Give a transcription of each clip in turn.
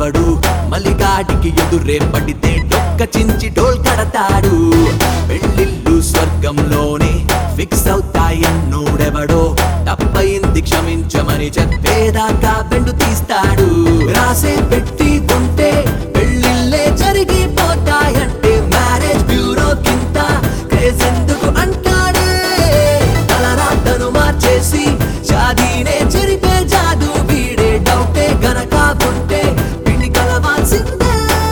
ఎవ్వడు మలిగాడికి ఎదురే పడితే డొక్క చించి డోల్ కడతాడు పెళ్ళిళ్ళు స్వర్గంలోనే ఫిక్స్ అవుతాయన్నోడెవడో తప్పయింది క్షమించమని చెప్పేదాకా బెండు తీస్తాడు రాసే పెట్టి కొంటే పెళ్ళిళ్ళే జరిగిపోతాయంటే మ్యారేజ్ బ్యూరో కింద క్రేజ్ ఎందుకు అంటాడే తలరాతను మార్చేసి షాదీనే జరిపే జాదు వీడే డౌటే గనక ఉంటే పిండి కలవాల్సిందే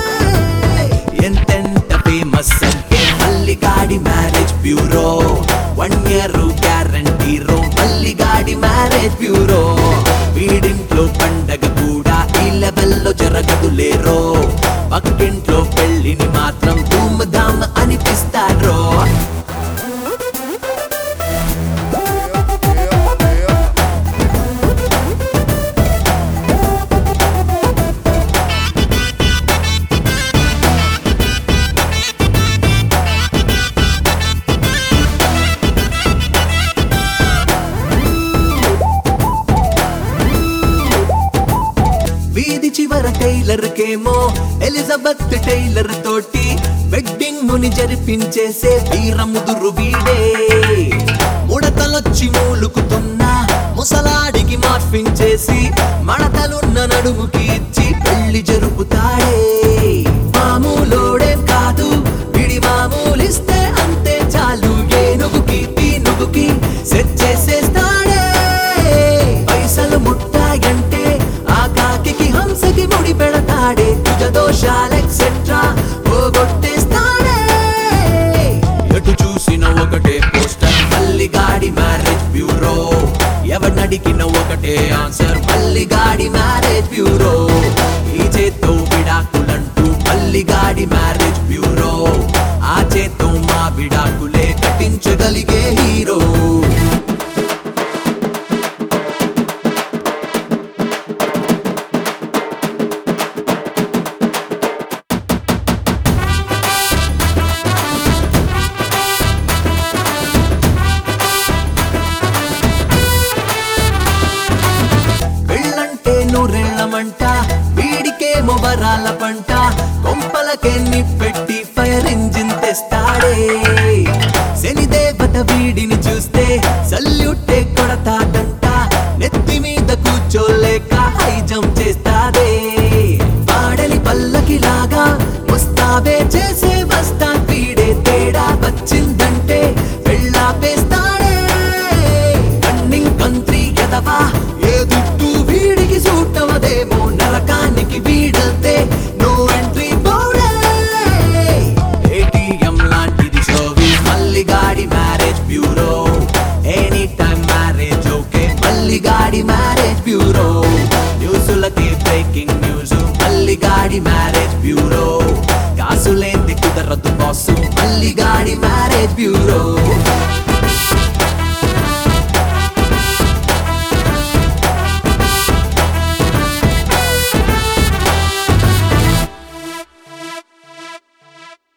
ఎంతెంత ఫేమస్ అంటే మల్లిగాడి marriage bureau one year guarantee రో మల్లిగాడి మ్యారేజ్ బ్యూరో వీడింట్లో పండగ కూడా ఈ లెవెల్లో జరగదు లేరో పక్కింట్లో పెళ్లిని మాత్రం ధూమ్ ధామ్ అనిపిస్తారో వీధి చివర టైలర్ కేమో ఎలిజబెత్ టైలర్ తోటి వెడ్డింగ్ ముని జరిపించేసే వీరముదురు వీడే ముడతలొచ్చి మూలుకుతున్న ముసలాడికి మార్ఫింగ్ చేసి మడతలున్న నడుముకి ఇచ్చి పెళ్లి జరుపుతాడే మామూలోడేం కాదు విడి మామూలిస్తే అంతే చాలు ఏనుగుకి పీనుగుకి సెట్ చేసేస్తాడే పైసలు ముట్టాయంటే ఆ కాకి హంసకి ముడి పెడతాడే కుజ దోషాలు ఎక్సెట్రా పోగొట్టేస్తాడే ఎటు చూసిన ఒకటే పోస్టర్ మల్లిగాడి మ్యారేజ్ బ్యూరో ఎవరినడిగిన ఒకటే ఆన్సర్ మల్లిగాడి మ్యారేజ్ బ్యూరో ఈ చేత్తో విడాకులంటూ మల్లిగాడి మ్యారేజ్ బ్యూరో ఆ చేత్తో మా విడాకులే కట్టించగలిగే హీరో పెళ్ళంటే నూరెళ్ళమంట వీడికే మొబరాల పంట కొంపలకే నిప్పెట్టి ఫైర్ ఇంజిన్ తెస్తాడే శనిదేవత వీడిని చూస్తే సల్యూటే కొడతాడంట నెత్తి మీద కూర్చోలేక హై జంప్ చేస్తాదే పాడలి పల్లకిలాగా వస్తావే చేసే వస్తా వీడే తేడా వచ్చిందంటే వెళ్ళాపేస్తాడే రన్నింగ్ కంట్రీ ఎదవా ఏ దుట్టు వీడికి సూటవదేమో నరకానికి వీడల్తే నో ఎంట్రీ బోర్డే ఏటీఎం లాంటిది సర్వీస్ మల్లిగాడి marriage bureau any time marriage okay మల్లిగాడి మ్యారేజ్ బ్యూరో న్యూసులకి బ్రేకింగ్ న్యూస్ మల్లిగాడి మ్యారేజ్ బ్యూరో కాసులేంది కుదరదు బాసు మల్లిగాడి మ్యారేజ్ బ్యూరో